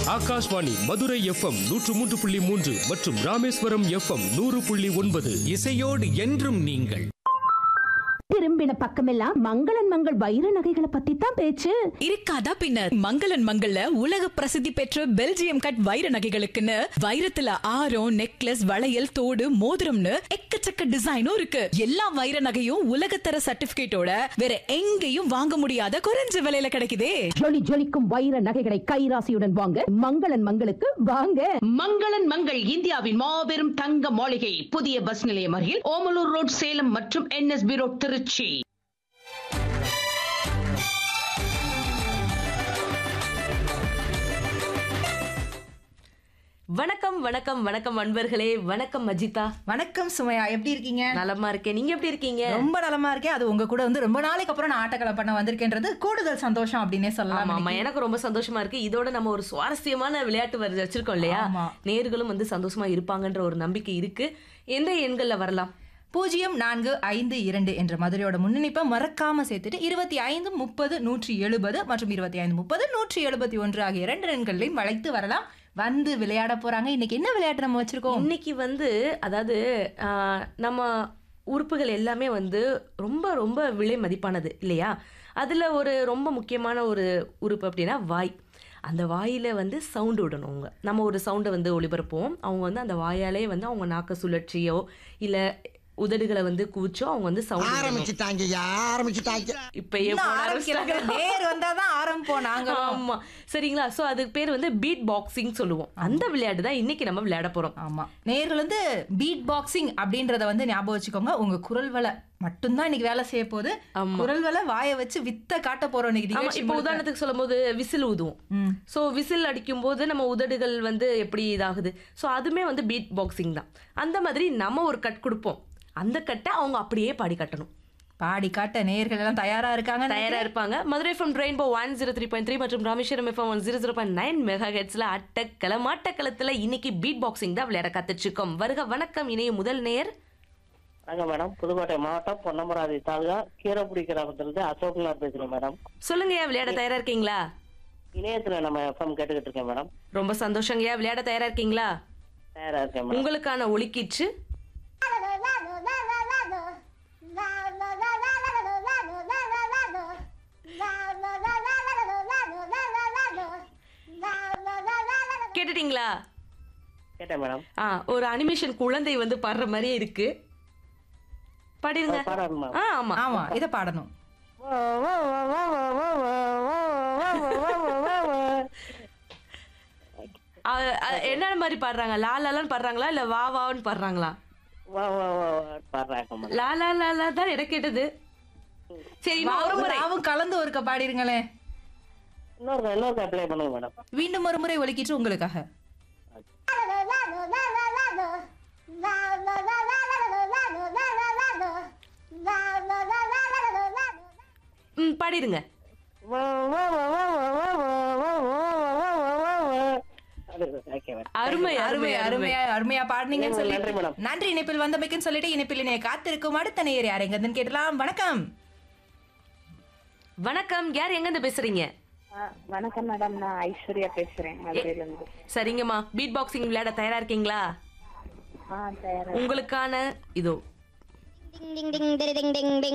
Akashvani Madurai FM நூற்று மூன்று புள்ளி மூன்று மற்றும் ராமேஸ்வரம் எஃப்எம் நூறு புள்ளி ஒன்பது இசையோடு என்றும் நீங்கள் திரும்பின பக்கமெல்லாம் மங்களன் மங்கள் வைர நகைகளை பத்தி தான் பேச்சு இருக்காதா பின்னர் மங்களன் மங்கள்ல உலக பிரசித்தி பெற்ற பெல்ஜியம் கட் வைர நகைகளுக்குன்னு வைரத்துல ஆரம் நெக்லஸ் வளையல் தோடு மோதிரம்னு எக்கச்சக்க டிசைனும் இருக்கு எல்லா வைர நகையும் உலகத்தர சர்டிபிகேட்டோட வேற எங்கேயும் வாங்க முடியாத குறைஞ்ச விலையில கிடைக்குதே ஜொலி ஜொலிக்கும் வைர நகைகளை கைராசியுடன் வாங்க மங்களன் மங்களுக்கு வாங்க மங்களன் மங்கள் இந்தியாவின் மாபெரும் தங்க மாளிகை புதிய பஸ் நிலையம் அருகில் ஓமலூர் ரோட் சேலம் மற்றும் என்எஸ்பி ரோட் திருச்சி வணக்கம் வணக்கம் வணக்கம் அன்பர்களே வணக்கம் அஜிதா வணக்கம் சுமையா எப்படி இருக்கீங்க நலமா இருக்கேன் நீங்க எப்படி இருக்கீங்க ரொம்ப நலமா இருக்கேன் அது உங்க கூட வந்து ரொம்ப நாளைக்கு அப்புறம் நான் ஆட்டக்களை பண்ண வந்திருக்கேன்றது கூடுதல் சந்தோஷம் அப்படின்னே ஆமா சொல்லலாம் ஆமா இன்னைக்கு. எனக்கு ரொம்ப சந்தோஷமா இருக்கு இதோட நம்ம ஒரு சுவாரஸ்யமான விளையாட்டு வருது வச்சிருக்கோம் இல்லையா ஆமா. நேர்களும் வந்து சந்தோஷமா இருப்பாங்கன்ற ஒரு நம்பிக்கை இருக்கு எந்த எண்கள்ல வரலாம் பூஜ்ஜியம் நான்கு ஐந்து இரண்டு என்ற மதுரையோட முன்னணிப்பை மறக்காம சேர்த்துட்டு இருபத்தி ஐந்து முப்பது நூற்றி எழுபது மற்றும் இருபத்தி ஐந்து முப்பது நூற்றி எழுபத்தி ஒன்று ஆகிய இரண்டு எண்களையும் வளைத்து வரலாம் வந்து விளையாட போறாங்க இன்னைக்கு என்ன விளையாட்டு நம்ம வச்சிருக்கோம் இன்னைக்கு வந்து அதாவது ஆஹ், நம்ம உறுப்புகள் எல்லாமே வந்து ரொம்ப ரொம்ப விலை மதிப்பானது இல்லையா அதுல ஒரு ரொம்ப முக்கியமான ஒரு உறுப்பு அப்படின்னா வாய் அந்த வாயில வந்து சவுண்டு விடணும் அவங்க நம்ம ஒரு சவுண்டை வந்து ஒளிபரப்போம் அவங்க வந்து அந்த வாயாலே வந்து அவங்க நாக்க சுழற்சியோ இல்ல உதடுகளை வந்து கூச்சோ அவங்க வந்து சவுண்ட் ஆரம்பிச்சுட்டாங்க ஆரம்பிச்சுட்டாங்க இப்பயே இன்னும் போட ஆரம்பிக்கலாங்க. ஆரம்பிச்சிட்டாங்க. நேர் வந்தாதான் ஆரம்பிப்போம் நாங்க ஆமா சரிங்களா சோ அதுக்கு பேர் வந்து பீட் பாக்ஸிங் சொல்லுவோம் அந்த விளையாட்டு தான் இன்னைக்கு நம்ம விளையாட போறோம் ஆமா நேர்கள் வந்து பீட் பாக்ஸிங் அப்படின்றத வந்து ஞாபகம் வச்சுக்கோங்க உங்க குரல் வலை மட்டும்தான் இன்னைக்கு வேலை செய்ய போகுது ஆமா. குரல் வலை வாயை வச்சு வித்த காட்ட போறோம் இன்னைக்கு ஆமா நிகழ்ச்சி இப்போ முழுக்க. உதாரணத்துக்கு சொல்லும்போது விசில் ஊதுவோம் ம். ஸோ விசில் அடிக்கும்போது நம்ம உதடுகள் வந்து எப்படி இதாகுது ஸோ அதுமே வந்து பீட் பாக்ஸிங் தான் அந்த மாதிரி நம்ம ஒரு கட் கொடுப்போம் அந்த கட்டை அவங்க அப்படியே பாடி கட்டணும் பாடி காட்ட நேர்கள் எல்லாம் தயாரா இருக்காங்க தயாரா இருப்பாங்க Madurai from rainbow one zero three point three மற்றும் Rameswaram FM one zero zero point nine mega ஹெட்ஸ்ல அட்டக்கல மாட்டக்களத்துல இன்னைக்கு பீட் பாக்ஸிங் தான் விளையாட கத்துச்சிருக்கோம் வருக வணக்கம் இணைய முதல் நேர் வணக்கம் மேடம் புதுக்கோட்டை மாவட்டம் பொன்னமராதி தாலுகா கீரக்குடி கிராமத்திலிருந்து அசோக்குமார் பேசுறேன் மேடம் சொல்லுங்கய்யா விளையாட தயாரா இருக்கீங்களா இணையத்துல நம்ம எஃப்எம் கேட்டுக்கிட்டு இருக்கேன் மேடம் ரொம்ப சந்தோஷங்கய்யா விளையாட தயாரா இருக்கீங்களா தயாரா இருக்கேன் மேடம் உங்களுக்கான ஒலிக்கீச்சு கேட்டுட்டீங்களா கேட்டேன் மேடம் ஆ ஒரு அனிமேஷன் குழந்தை வந்து பாடுற மாதிரியே இருக்கு பாடிருங்க பாடாது மேம் ஆ ஆமா ஆமா இத பாடணும் ஆ, ஆ, என்ன மாதிரி பாடுறாங்க லா லாலான்னு பாடுறாங்களா இல்ல வா வான்னு பாடுறாங்களா வா வா வா வா பாடுறாங்க மேடம் லா லா லா லா தான் எனக்கு கேட்டது சரி இன்னும் ஒரு முறை நாவும் கலந்து ஒருக்க பாடிருங்களேன் இன்னொரு இன்னொரு அப்ளை பண்ணுங்க மேடம் மீண்டும் ஒரு முறை ஒலிக்கிட்டு உங்களுக்காக ம் பாடிருங்க வா வா வா வா வா வா வா வா வா வா வா வா வா அது ஓகே மேடம் அருமை அருமை அருமை அருமை அருமையா அருமையா பாடுனீங்கன்னு சொல்லி நன்றி மேடம். நன்றி இணைப்பில் வந்தமைக்குன்னு சொல்லிட்டு இணைப்பில் இணைய காத்திருக்கும் அடுத்த நேர் யார் எங்கன்னு கேட்டலாம் வணக்கம் வணக்கம் யார் எங்க இருந்து பேசுறீங்க வணக்கம் மேடம் நான் ஐஸ்வர்யா பேசுறேன் மதுரையில இருந்து சரிங்கம்மா பீட் பாக்ஸிங் விளையாட தயாரா இருக்கீங்களா ஆ தயாரா உங்களுக்கான இதோ ding ding ding ding ding ding